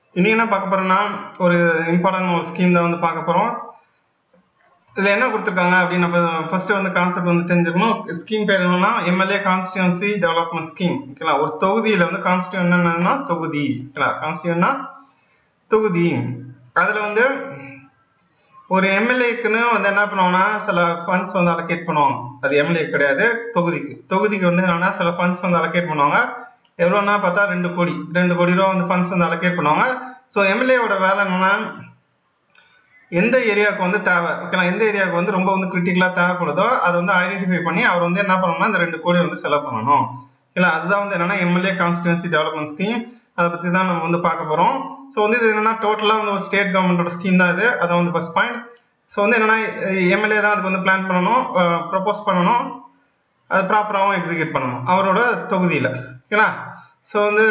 இன்னைக்கு என்ன பார்க்க போறோம்னா ஒரு இம்பார்ட்டன்ட் ஒரு ஸ்கீம் தான் வந்து பார்க்க போறோம் இதுல என்ன கொடுத்துருக்காங்க அப்படின்னு நம்ம ஃபர்ஸ்ட் வந்து கான்செப்ட் வந்து தெரிஞ்சுக்கணும் ஸ்கீம் பேர் என்னன்னா எம்எல்ஏ கான்ஸ்டியூன்சி டெவலப்மெண்ட் ஸ்கீம் ஓகேங்களா ஒரு தொகுதியில வந்து கான்ஸ்டியூன் என்னன்னா தொகுதி ஓகேங்களா கான்ஸ்டியூன்னா தொகுதி அதுல வந்து ஒரு எம்எல்ஏக்குன்னு வந்து என்ன பண்ணுவாங்கன்னா சில ஃபண்ட்ஸ் வந்து அலோகேட் பண்ணுவாங்க அது எம்எல்ஏ கிடையாது தொகுதிக்கு தொகுதிக்கு வந்து என்னன்னா சில ஃபண்ட்ஸ் வந்து அலோகேட் பண்ணுவாங்க எவ்வளோன்னா பார்த்தா ரெண்டு கோடி ரெண்டு கோடி ரூபா வந்து ஃபண்ட்ஸ் வந்து அலோகேட் பண்ணுவாங்க ஸோ எம்எல்ஏவோட வேலை என்னன்னா எந்த ஏரியாவுக்கு வந்து தேவை ஓகேங்களா எந்த ஏரியாவுக்கு வந்து ரொம்ப வந்து கிரிட்டிக்கலாக தேவைப்படுதோ அதை வந்து ஐடென்டிஃபை பண்ணி அவர் வந்து என்ன பண்ணணும்னா இந்த ரெண்டு கோடி வந்து செலவு பண்ணணும் ஓகேங்களா அதுதான் வந்து என்னன்னா எம்எல்ஏ கான்ஸ்டியூன்சி டெவலப்மெண்ட் ஸ்கீம் அதை பற்றி தான் நம்ம வந்து பார்க்க போகிறோம் ஸோ வந்து இது என்னன்னா டோட்டலாக வந்து ஒரு ஸ்டேட் கவர்மெண்டோட ஸ்கீம் தான் இது அதை வந்து ஃபர்ஸ்ட் பாயிண்ட் ஸோ வந்து என்னன்னா எம்எல்ஏ தான் அதுக்கு வந்து பிளான் பண்ணணும் ப்ரப்போஸ் பண்ணணும் அது ப்ராப்பராகவும் எக்ஸிக்யூட் பண்ணணும் அவரோட தொகுதியில் ஓகேங்களா ஸோ வந்து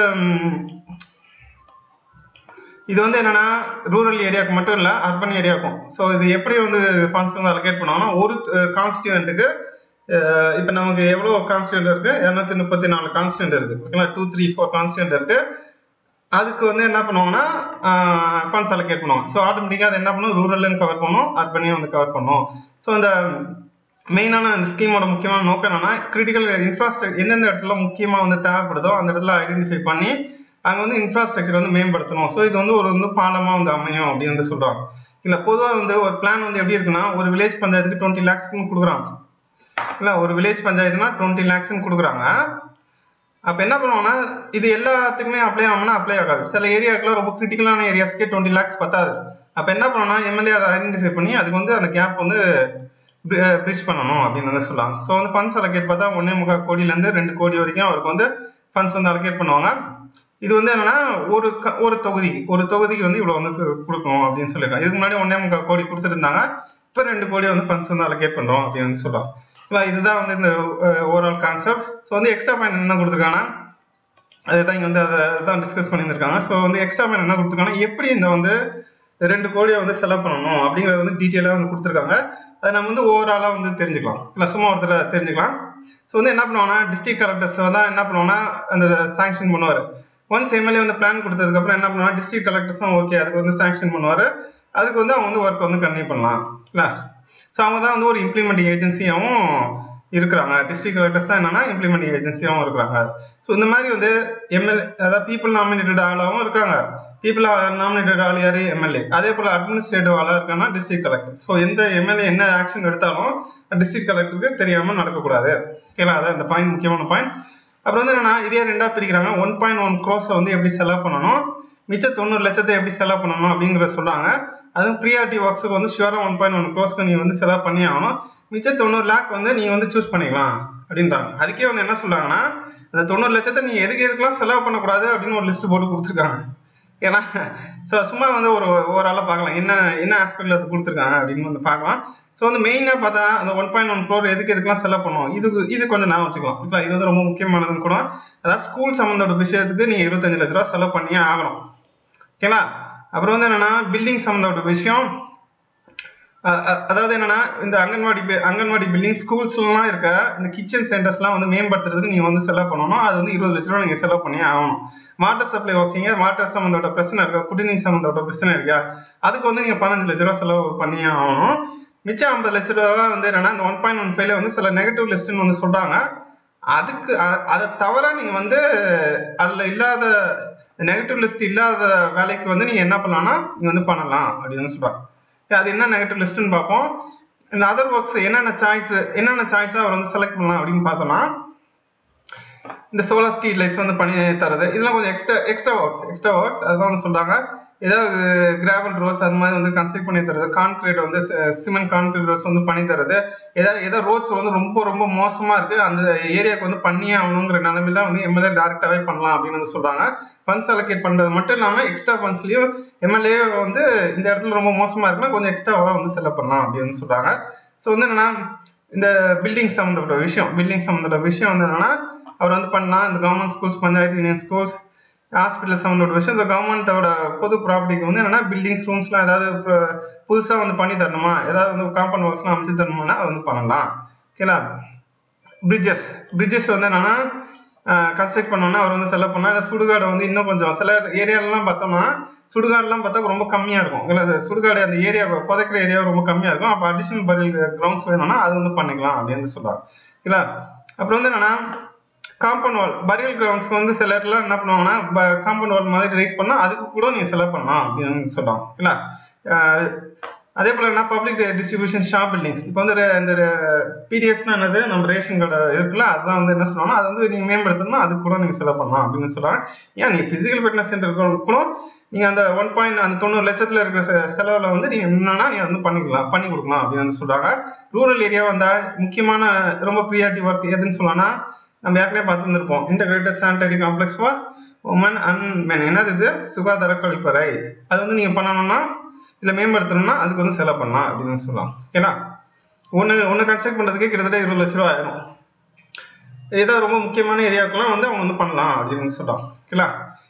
இது வந்து என்னன்னா ரூரல் ஏரியாவுக்கு மட்டும் இல்லை அர்பன் ஏரியாவுக்கும் ஸோ இது எப்படி வந்து ஃபண்ட்ஸ் வந்து அலோகேட் பண்ணுவாங்கன்னா ஒரு கான்ஸ்டியூண்ட்டுக்கு இப்போ நமக்கு எவ்வளோ கான்ஸ்டியூண்ட் இருக்கு இரநூத்தி முப்பத்தி நாலு கான்ஸ்டியூண்ட் இருக்கு ஓகேங்களா டூ த்ரீ ஃபோர் கான்ஸ்டியூண்ட் இருக்கு அதுக்கு வந்து என்ன பண்ணுவாங்கன்னா ஃபண்ட்ஸ் அலோகேட் பண்ணுவாங்க ஸோ ஆட்டோமேட்டிக்காக அது என்ன பண்ணும் ரூரல்லையும் கவர் பண்ணும் அர்பனையும் வந்து கவர் பண்ணும் ஸோ இந்த மெயினான இந்த ஸ்கீமோட முக்கியமான நோக்கம் என்னன்னா கிரிட்டிக்கல் இன்ஃப்ராஸ்ட்ரக்சர் எந்தெந்த இடத்துல முக்கியமாக வந்து தேவைப்படுதோ அந்த இடத்துல ஐடென்டிஃபை பண்ணி அங்கே வந்து இன்ஃப்ராஸ்ட்ரக்சர் வந்து மேம்படுத்தணும் ஸோ இது வந்து ஒரு வந்து பாலமாக வந்து அமையும் அப்படின்னு வந்து சொல்கிறாங்க இல்லை பொதுவாக வந்து ஒரு பிளான் வந்து எப்படி இருக்குன்னா ஒரு வில்லேஜ் பஞ்சாயத்துக்கு டுவெண்ட்டி லேக்ஸ்க்குன்னு கொடுக்குறாங்க இல்லை ஒரு வில்லேஜ் பஞ்சாயத்துனா டுவெண்ட்டி லேக்ஸ்ன்னு கொடுக்குறாங்க அப்போ என்ன பண்ணுவாங்கன்னா இது எல்லாத்துக்குமே அப்ளை ஆகணும்னா அப்ளை ஆகாது சில ஏரியாவுக்குலாம் ரொம்ப கிரிட்டிக்கலான ஏரியாஸ்க்கே டுவெண்ட்டி லேக்ஸ் பத்தாது அப்போ என்ன பண்ணணும்னா எம்எல்ஏ அதை ஐடென்டிஃபை பண்ணி அதுக்கு வந்து அந்த கேப் வந்து பிரிட்ஜ் பண்ணணும் அப்படின்னு வந்து சொல்லுவாங்க ஸோ வந்து ஃபண்ட்ஸ் அலோகேட் பார்த்தா ஒன்றே முக்கால் கோடியிலேருந்து ரெண்டு கோடி வரைக்கும் அவருக்கு வந்து ஃபண்ட்ஸ் வந்து அலோகேட் பண்ணுவாங்க இது வந்து என்னன்னா ஒரு ஒரு தொகுதிக்கு ஒரு தொகுதிக்கு வந்து இவ்வளோ வந்து கொடுக்கணும் அப்படின்னு சொல்லியிருக்காங்க இதுக்கு முன்னாடி ஒன்றே முக்கால் கோடி கொடுத்துருந்தாங்க இப்போ ரெண்டு கோடி வந்து ஃபண்ட்ஸ் வந்து அலோகேட் பண்ணுறோம் அப்படின்னு வந்து சொல்லுவாங்க இல்லை இதுதான் வந்து இந்த ஓவரால் கான்செப்ட் ஸோ வந்து எக்ஸ்ட்ரா பாயிண்ட் என்ன கொடுத்துருக்காங்கன்னா அதுதான் இங்கே வந்து அதை தான் டிஸ்கஸ் பண்ணியிருக்காங்க ஸோ வந்து எக்ஸ்ட்ரா பாயிண்ட் என்ன கொடுத்துருக்காங்கன்னா எப்படி இந்த வந்து ரெண்டு கோடியை வந்து செலவு பண்ணணும் அப்படிங்கிறத வந்து டீட்டெயிலாக வந்து கொடுத்துருக்காங்க அதை நம்ம வந்து ஓவராலாக வந்து தெரிஞ்சுக்கலாம் இல்லை சும்மா ஒருத்தர் தெரிஞ்சுக்கலாம் ஸோ வந்து என்ன பண்ணுவாங்கன்னா டிஸ்ட்ரிக்ட் கலெக்டர்ஸ் தான் என்ன பண்ணுவாங்கன்னா அந்த சாங்ஷன் பண்ணுவார் ஒன்ஸ் எம்எல்ஏ வந்து பிளான் கொடுத்ததுக்கப்புறம் என்ன பண்ணுவாங்க டிஸ்ட்ரிக்ட் கலெக்டர்ஸும் ஓகே அதுக்கு வந்து சாங்ஷன் பண்ணுவார் அதுக்கு வந்து அவங்க வந்து ஒர்க் வந்து கன்டினியூ பண்ணலாம் இல்லை ஸோ அவங்க தான் வந்து ஒரு இம்ப்ளிமெண்டிங் ஏஜென்சியாகவும் இருக்கிறாங்க டிஸ்ட்ரிக்ட் கலெக்டர்ஸ் தான் என்னன்னா இம்ப்ளிமெண்டிங் ஏஜென்சியாகவும் இருக்கிறாங்க ஸோ இந்த மாதிரி வந்து எம்எல்ஏ அதாவது பீப்புள் நாமினேட்டட் ஆளாகவும் இருக்காங்க பீப்புள் நாமினேட்டட் ஆள் யாரு எம்எல்ஏ அதே போல் அட்மினிஸ்ட்ரேட்டிவ் ஆளாக இருக்காங்கன்னா டிஸ்ட்ரிக்ட் கலெக்டர் ஸோ எந்த எம்எல்ஏ என்ன ஆக்ஷன் எடுத்தாலும் டிஸ்ட்ரிக்ட் கலெக்டருக்கு தெரியாமல் நடக்கக்கூடாது ஓகேங்களா அதான் இந்த பாயிண்ட் முக்கியமான பாயிண்ட் அப்புறம் வந்து என்னன்னா இதே ரெண்டா பிரிக்கிறாங்க ஒன் பாயிண்ட் ஒன் க்ரோஸை வந்து எப்படி செலவு பண்ணணும் மிச்சம் தொண்ணூறு லட்சத்தை எப்படி செலவு பண்ணணும் அப்படிங்கிறத சொல்றாங்க அதுவும் ப்ரியாரிட்டி ஒர்க்ஸுக்கு வந்து ஷுவராக ஒன் பாயிண்ட் ஒன் க்ரோஸ்க்கு நீ வந்து செலவு பண்ணி ஆகணும் மிச்சம் தொண்ணூறு லேக் வந்து நீ வந்து சூஸ் பண்ணிக்கலாம் அப்படின்றாங்க அதுக்கே வந்து என்ன சொல்றாங்கன்னா அந்த தொண்ணூறு லட்சத்தை நீ எதுக்கு எதுக்கெல்லாம் செலவு பண்ணக்கூடாது அப்படின்னு ஒரு லிஸ்ட் போட்டு கொடுத்துருக்காங்க ஏன்னா ஸோ சும்மா வந்து ஒரு ஓவராலாக பார்க்கலாம் என்ன என்ன ஆஸ்பெக்டில் அது கொடுத்துருக்காங்க அப்படின்னு வந்து பார்க்கலாம் ஸோ வந்து மெயினாக பார்த்தா அந்த ஒன் பாயிண்ட் ஒன் க்ரோர் எதுக்கு எதுக்கெல்லாம் செலவு பண்ணுவோம் இதுக்கு இது கொஞ்சம் நான் வச்சுக்கலாம் ஓகே இது வந்து ரொம்ப முக்கியமானதுன்னு கூட அதாவது ஸ்கூல் சம்மந்தோட விஷயத்துக்கு நீங்கள் இருபத்தஞ்சு லட்ச ரூபா செலவு பண்ணியே ஆகணும் ஓகேங்களா அப்புறம் வந்து என்னன்னா பில்டிங் சம்மந்தோட விஷயம் அதாவது என்னன்னா இந்த அங்கன்வாடி அங்கன்வாடி பில்டிங் ஸ்கூல்ஸ்லாம் இருக்க இந்த கிச்சன் சென்டர்ஸ்லாம் வந்து மேம்படுத்துறதுக்கு நீங்க வந்து செலவு பண்ணணும் அது வந்து இருபது லட்ச ரூபா நீங்க செலவு பண்ணி ஆகணும் வாட்டர் சப்ளை வசதிங்க வாட்டர் சம்மந்தோட பிரச்சனை இருக்கா குடிநீர் சம்மந்தோட பிரச்சனை இருக்கா அதுக்கு வந்து நீங்க பதினஞ்சு லட்ச ரூபா செலவு பண்ணி ஆகணும் மிச்சம் ஐம்பது லட்ச ரூபா வந்து என்னன்னா இந்த ஒன் பாயிண்ட் ஒன் ஃபைவ்ல வந்து சில நெகட்டிவ் லிஸ்ட்னு வந்து சொல்றாங்க அதுக்கு அதை தவிர நீங்க வந்து அதுல இல்லாத நெகட்டிவ் லிஸ்ட் இல்லாத வேலைக்கு வந்து நீங்க என்ன பண்ணலாம்னா நீங்க வந்து பண்ணலாம் அப்படின்னு சொல்றாங்க அது என்ன நெகட்டிவ் லிஸ்ட்னு பார்ப்போம் இந்த அதர் ஒர்க்ஸ் என்னென்ன சாய்ஸ் என்னென்ன சாய்ஸாக அவர் வந்து செலக்ட் பண்ணலாம் அப்படின்னு பார்த்தோம்னா இந்த சோலார் ஸ்ட்ரீட் லைட்ஸ் வந்து பண்ணி தரது இதெல்லாம் கொஞ்சம் extra extra works extra works அதுதான் வந்து சொல்றாங்க ஏதாவது கிராவல் ரோட்ஸ் அது மாதிரி வந்து கன்ஸ்ட்ரக்ட் பண்ணி தரது கான்கிரீட் வந்து சிமெண்ட் கான்கிரீட் ரோட்ஸ் வந்து பண்ணி தரது ஏதாவது ஏதாவது ரோட்ஸ் வந்து ரொம்ப ரொம்ப மோசமா இருக்கு அந்த ஏரியாவுக்கு வந்து பண்ணியே ஆகணுங்கிற நிலைமையில வந்து எம்எல்ஏ டேரக்டாவே பண்ணலாம் அப்படின்னு வந்து சொல்றாங்க ஃபண்ட்ஸ் அலோகேட் பண்றது மட்டும் இல்லாம எக்ஸ்ட்ரா ஃபண்ட்ஸ்லயும் எம்எல்ஏ வந்து இந்த இடத்துல ரொம்ப மோசமா இருக்குன்னா கொஞ்சம் எக்ஸ்ட்ராவா வந்து செலவு பண்ணலாம் அப்படின்னு சொல்றாங்க ஸோ வந்து என்னன்னா இந்த பில்டிங் சம்மந்தப்பட்ட விஷயம் பில்டிங் சம்மந்தப்பட்ட விஷயம் வந்து என்னன்னா அவர் வந்து பண்ணலாம் இந்த government schools panchayat union schools hospital சம்மந்தப்பட்ட விஷயம் ஸோ கவர்மெண்ட்டோட பொது ப்ராப்பர்ட்டிக்கு வந்து என்னன்னா பில்டிங்ஸ் ரூம்ஸ்லாம் ஏதாவது புதுசாக வந்து பண்ணி தரணுமா ஏதாவது வந்து காம்பவுண்ட் ஒர்க்ஸ்லாம் அமைச்சு தரணுமானா அது வந்து பண்ணலாம் ஓகேங்களா பிரிட்ஜஸ் பிரிட்ஜஸ் வந்து என்னன்னா கன்ஸ்ட்ரக்ட் பண்ணோம்னா அவர் வந்து செலவு பண்ணா இந்த சுடுகாடு வந்து இன்னும் கொஞ்சம் சில ஏரியாலலாம் பார்த்தோம்னா சுடுகாடுலாம் பார்த்தா ரொம்ப கம்மியா இருக்கும் இல்லை சுடுகாடு அந்த ஏரியா புதைக்கிற ஏரியா ரொம்ப கம்மியா இருக்கும் அப்போ அடிஷனல் பரியல் கிரவுண்ட்ஸ் வேணும்னா அது வந்து பண்ணிக்கலாம் அப்படின்னு சொல்றாங்க இல்லை அப்புறம் வந்து என்னன்னா காம்பவுண்ட் வால் பரியல் கிரவுண்ட்ஸ்க்கு வந்து சில இடத்துல என்ன பண்ணுவாங்கன்னா காம்பவுண்ட் வால் மாதிரி ரைஸ் பண்ணா அதுக்கு கூட நீங்க செலவு பண்ணலாம் அப்படின்னு சொல்றாங்க இல்ல அதே போல என்ன பப்ளிக் டிஸ்ட்ரிபியூஷன் ஷாப் பில்டிங்ஸ் இப்போ வந்து ரெ- இந்த பிடிஎஸ்னா என்னது நம்ம ரேஷன் கடை இருக்குல்ல அதுதான் வந்து என்ன சொல்லுவாங்கன்னா அதை வந்து நீங்க மேம்படுத்தணும்னா அதுக்கு கூட நீங்க செலவு பண்ணலாம் அப்படின்னு சொல்றாங்க ஏன் நீங்க பிசிக்கல் ஃபிட்னஸ் சென்டர் கூட நீங்க அந்த ஒன் பாயிண்ட் அந்த தொண்ணூறு லட்சத்துல இருக்கிற செ- செலவுல வந்து நீங்க என்னன்னா நீங்க வந்து பண்ணிக்கலாம் பண்ணி கொடுக்கலாம் அப்படின்னு வந்து சொல்றாங்க ரூரல் ஏரியா வந்தா முக்கியமான ரொம்ப ப்ரியாரிட்டி ஒர்க் எதுன்னு சொல்லலாம்னா நம்ம ஏற்கனவே பார்த்துருந்துருப்போம் integrated sanitary complex for women and men என்னது இது சுகாதார கழிப்பறை அது வந்து நீங்க பண்ணணும்னா இல்ல மேம்படுத்தணும்னா அதுக்கு வந்து செலவு பண்ணலாம் அப்படின்னு சொல்லலாம் ஓகேனா ஒன்று ஒன்று கன்ஸ்ட்ரக்ட் பண்ணுறதுக்கே கிட்டத்தட்ட இருபது லட்ச ரூபா ஆயிரும் ஏதோ ரொம்ப முக்கியமான ஏரியாவுக்குலாம் வந்து அவங்க வந்து பண்ணலாம் அப்படின்னு சொல்றோம் ஓகேங்களா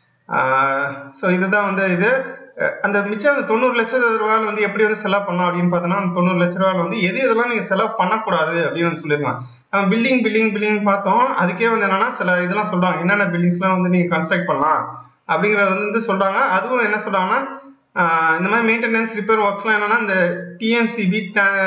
ஸோ இதுதான் வந்து இது அஹ் அந்த மிச்சம் அந்த தொண்ணூறு லட்ச ரூபாயில் வந்து எப்படி வந்து செலவு பண்ணலாம் அப்படின்னு பார்த்தோன்னா அந்த தொண்ணூறு லட்ச ரூபாயில் வந்து எது எதெல்லாம் நீங்கள் செலவு பண்ணக்கூடாது அப்படின்னு வந்து சொல்லியிருக்காங்க நம்ம பில்டிங் பில்டிங் பில்டிங் பார்த்தோம் அதுக்கே வந்து என்னன்னா சில இதெல்லாம் சொல்றாங்க என்னென்ன பில்டிங்ஸ்லாம் வந்து நீங்கள் கன்ஸ்ட்ரக்ட் பண்ணலாம் அப்படிங்கறது வந்து சொல்றாங்க அதுவும் என்ன சொல்றாங்கன்னா ஆஹ் இந்த மாதிரி மெயின்டெனன்ஸ் ரிப்பேர் ஒர்க்ஸ்லாம் என்னன்னா இந்த டிஎன்சிபி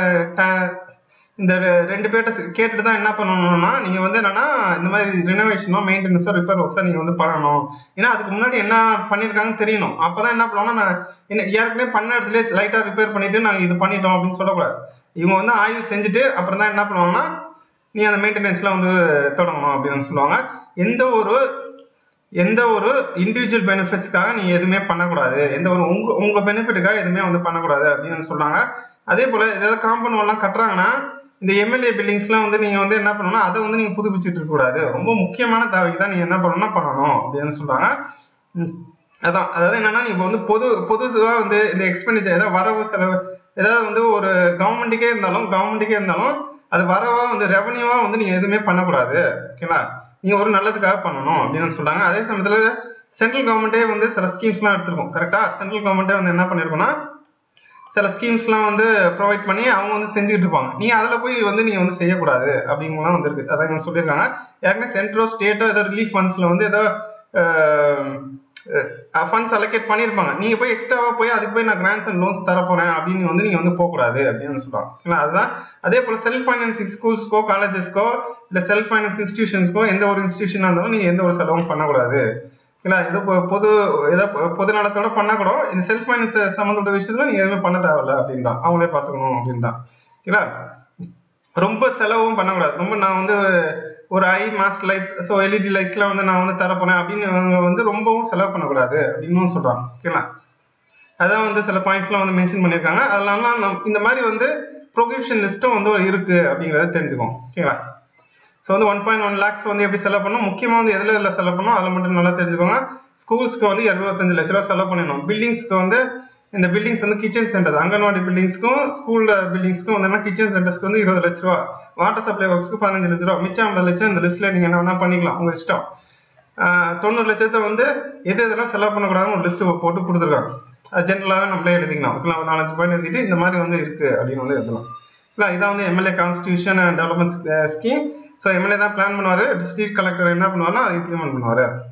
இந்த ரெ- ரெண்டு பேர்ட்ட சி- கேட்டுட்டு தான் என்ன பண்ணணும்னா நீங்க வந்து என்னன்னா இந்த மாதிரி ரினோவேஷனோ மெயின்டெனன்ஸோ ரிப்பேர் ஒர்க்ஸோ நீங்க வந்து பண்ணணும் ஏன்னா அதுக்கு முன்னாடி என்ன பண்ணிருக்காங்கன்னு தெரியணும் அப்பதான் என்ன பண்ணணும்னா நான் என்ன ஏற்கனவே பண்ண இடத்துல லைட்டா ரிப்பேர் பண்ணிட்டு நாங்க இது பண்ணிட்டோம் அப்படின்னு சொல்லக்கூடாது இவங்க வந்து ஆய்வு செஞ்சுட்டு அப்புறம் தான் என்ன பண்ணுவாங்கன்னா நீ அந்த மெயின்டெனன்ஸ்லாம் வந்து தொடங்கணும் அப்படின்னு சொல்லுவாங்க எந்த ஒரு எந்த ஒரு இண்டிவிஜுவல் பெனிஃபிட்ஸ்க்காக நீ எதுவுமே பண்ணக்கூடாது எந்த ஒரு உங்க உங்க பெனிஃபிட்டுக்காக எதுவுமே வந்து பண்ணக்கூடாது அப்படின்னு சொல்றாங்க அதே போல ஏதாவது காம்பவுண்ட் எல்லாம் கட்டுறாங்கன்னா இந்த எம்எல்ஏ பில்டிங்ஸ்லாம் வந்து நீங்க வந்து என்ன பண்ணணும்னா அதை வந்து நீங்க புதுப்பிச்சுட்டு இருக்க கூடாது ரொம்ப முக்கியமான தேவைக்கு தான் நீங்க என்ன பண்ணணும்னா பண்ணணும் அப்படின்னு சொல்றாங்க ம். அதான் அதாவது என்னன்னா நீங்க வந்து பொது பொதுவா வந்து இந்த எக்ஸ்பெண்டிச்சர் ஏதாவது வரவு செலவு ஏதாவது வந்து ஒரு கவர்மெண்ட்டுக்கே இருந்தாலும் கவர்மெண்ட்டுக்கே இருந்தாலும் அது வரவா வந்து ரெவன்யூவா வந்து நீங்க எதுவுமே பண்ணக்கூடாது ஓகேங்களா நீங்க ஒரு நல்லதுக்காக பண்ணணும் அப்படின்னு சொல்றாங்க அதே சமயத்துல சென்ட்ரல் கவர்மெண்ட்டே வந்து சில ஸ்கீம்ஸ்லாம் எடுத்திருக்கோம் கரெக்டா சென்ட்ரல் கவர்மெண்ட்டே வந்து என்ன பண்ணிருக்கோம்னா சில ஸ்கீம்ஸ்லாம் வந்து ப்ரொவைட் பண்ணி அவங்க வந்து செஞ்சுக்கிட்டு இருப்பாங்க நீ அதுல போய் வந்து நீங்க வந்து செய்யக்கூடாது அப்படிங்கலாம் வந்து இருக்கு அதான் இவங்க சொல்லியிருக்காங்க ஏற்கனவே சென்ட்ரோ ஸ்டேட்டோ ஏதோ ரிலீஃப் ஃபண்ட்ஸ்ல வந்து ஏதோ ஃபண்ட்ஸ் அலோகேட் பண்ணியிருப்பாங்க நீங்க போய் எக்ஸ்ட்ராவா போய் அதுக்கு போய் நான் கிராண்ட்ஸ் அண்ட் லோன்ஸ் தர போறேன் அப்படின்னு வந்து நீங்க வந்து போகக்கூடாது அப்படின்னு சொல்றாங்க ஓகேங்களா அதுதான் அதே போல செல்ஃப் ஃபைனான்சிங் ஸ்கூல்ஸ்க்கோ காலேஜஸ்க்கோ இல்ல செல்ஃப் ஃபைனான்ஸ் இன்ஸ்டிடியூஷன்ஸ்க்கோ எந்த ஒரு இன்ஸ்டிடியூஷனா இருந்தாலும் நீங்க எந்த ஒரு செலவும் பண்ணக்கூடாது ஓகேங்களா ஏதோ பொ- பொது ஏதோ பொ- பொது நலத்தோட பண்ணக்கூடும் இந்த செல்ஃப் ஃபைனான்ஸ் சம்மந்தப்பட்ட விஷயத்துல நீங்க எதுவுமே பண்ண தேவையில்ல அப்படின்றான் அவங்களே பாத்துக்கணும் அப்படின்றான் ஓகேங்களா ரொம்ப செலவும் பண்ணக்கூடாது ரொம்ப நான் வந்து ஒரு high mast lights so LED லைட்ஸ்லாம் வந்து நான் வந்து தரப்போறேன் அப்படின்னு இவங்க வந்து ரொம்பவும் செலவு பண்ணக்கூடாது அப்படின்னு சொல்றாங்க ஓகேங்களா அதான் வந்து சில பாயிண்ட்ஸ்லாம் வந்து மென்ஷன் பண்ணியிருக்காங்க அதெல்லாம் நம் இந்த மாதிரி வந்து ப்ரொகிப்ஷன் லிஸ்ட்டும் வந்து இருக்கு அப்படிங்கிறத தெரிஞ்சுக்கோங்க ஓகேங்களா ஸோ வந்து ஒன் பாயிண்ட் ஒன் லேக்ஸ் வந்து எப்படி செலவு பண்ணணும் முக்கியமாக வந்து எதில் எதில் செலவு பண்ணணும் அதில் மட்டும் நல்லா தெரிஞ்சுக்கோங்க ஸ்கூல்ஸ்க்கு வந்து இருபத்தஞ்சு லட்ச ரூபா செலவு பண்ணிடணும் பில்டிங்ஸ்க்கு வந்து இந்த பில்டிங்ஸ் வந்து கிச்சன் சென்டர் அங்கன்வாடி பில்டிங்ஸ்க்கும் ஸ்கூல் பில்டிங்ஸ்க்கும் வந்து கிச்சன் சென்டர்ஸ்க்கு வந்து இருபது லட்ச ரூபா வாட்டர் சப்ளை ஒர்க்ஸ்க்கு பதினஞ்சு லட்ச ரூபா மிச்சம் ஐம்பது லட்சம் இந்த லிஸ்ட்ல நீங்க என்ன வேணா பண்ணிக்கலாம் உங்க இஷ்டம் ஆஹ் தொண்ணூறு லட்சத்தை வந்து எது எதெல்லாம் செலவு பண்ணக்கூடாதுன்னு ஒரு லிஸ்ட் போட்டு கொடுத்துருக்காங்க அது ஜென்ரலாகவே நம்மளே எழுதிக்கலாம் ஓகேங்களா ஒரு நாலஞ்சு பாயிண்ட் எழுதிட்டு இந்த மாதிரி வந்து இருக்கு அப்படின்னு வந்து எழுதலாம் இல்லை இதான் வந்து MLA constitution and development scheme so MLA தான் பிளான் பண்ணுவாரு டிஸ்ட்ரிக்ட் கலெக்டர் என்ன பண்ணுவாருன்னா அதை இம்ப்ளிமெண்ட் பண்ணுவாரு